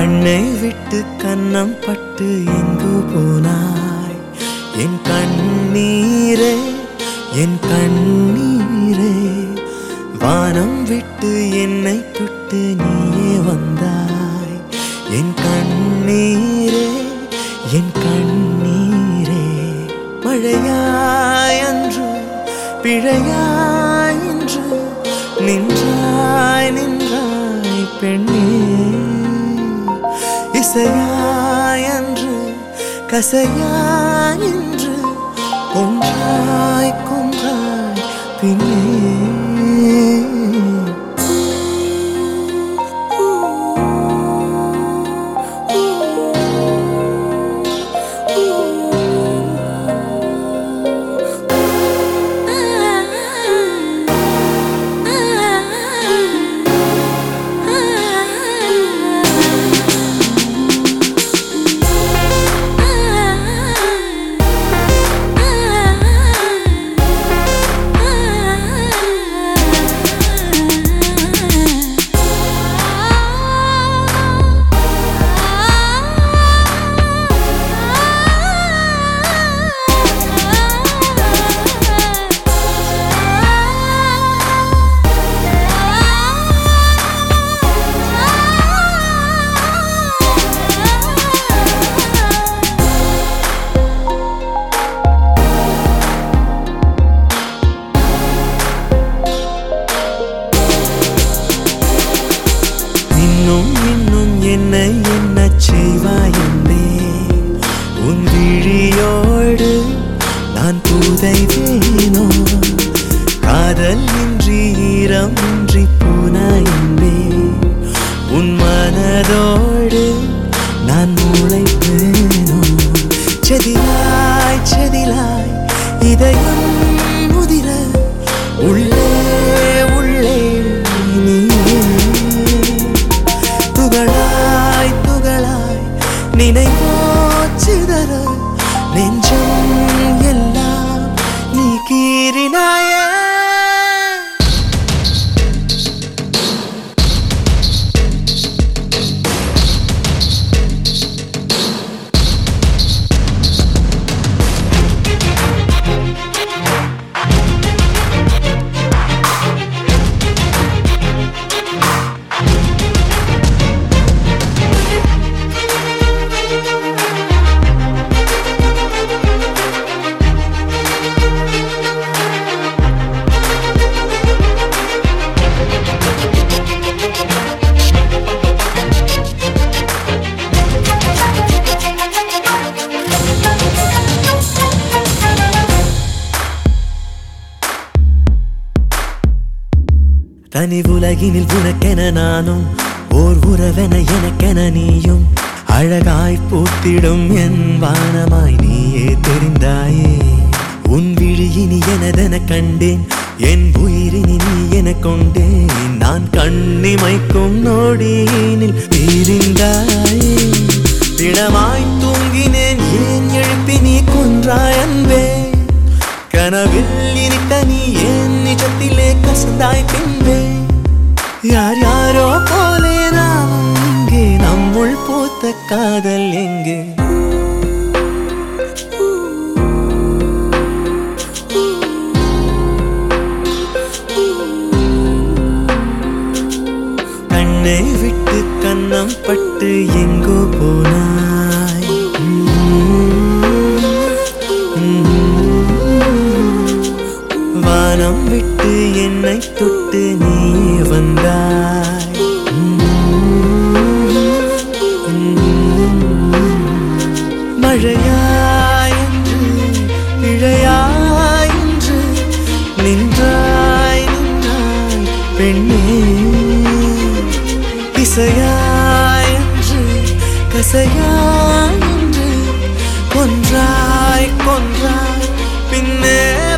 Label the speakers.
Speaker 1: கண்ணை விட்டு கன்னம் பட்டு எங்கு போனாய் என் கண்ணீரே என் கண்ணீரே வானம் விட்டு என்னை விட்டு நீயே வந்தாய் என் கண்ணீரே என் கண்ணீரே மழையாய் அன்று பிழையாய் என்று நின்றாய் நின்றாய் பெண்ணே இசையாய் அன்று கசையாய் என்று கொன்றாய் கொன்றாய் பின்னே இன்னும் இன்னும் என்னை என்ன செய்வாய் என்பே உன் விழியோடு நான் புதைவேனோ காதல் இன்றி ஈரம் இன்றி போனாய் என்பே உன் மனதோடு நான் முளைப்பேனோ செதிலாய் செதிலாய் இதயம் முதிர உள்ளே உள்ளே நீயே துகளாய் துகளாய் நினைவோ சிதற நெஞ்சம் எல்லாம் நீ கீறினாயே தனி உலகினில் உனக்கென நானும் ஓர் உறவென எனக்கென நீயும் அழகாய் பூத்திடும் என் வானமாய் நீயே தெரிந்தாயே உன் விழியினி எனதென கண்டேன் என் உயிரினி நீ என கொண்டேன் நான் கண்ணிமைக்கும் நொடியினில் பிரிந்தாயே திடமாய் தூங்கினேன் ஏன் எழுப்பி நீ கொன்றாய் அன்பே கனவில் இருக்க நீ ஏன் நிஜத்திலே கசந்தாய் பின்பே யார் யாரோ போலே நாமும் இங்கே நம்முள் பூத்த காதல் எங்கே கண்ணை விட்டு கன்னம் பட்டு எங்கோ போனாய் வானம் விட்டு என்னை தொட்டு நீ வந்தாய் மழையாய் என்று இழையாய் என்று நின்றாய் நின்றாய் பெண்ணே இசையாய் என்று கசையாய் என்று கொன்றாய் கொன்றாய் பின்னே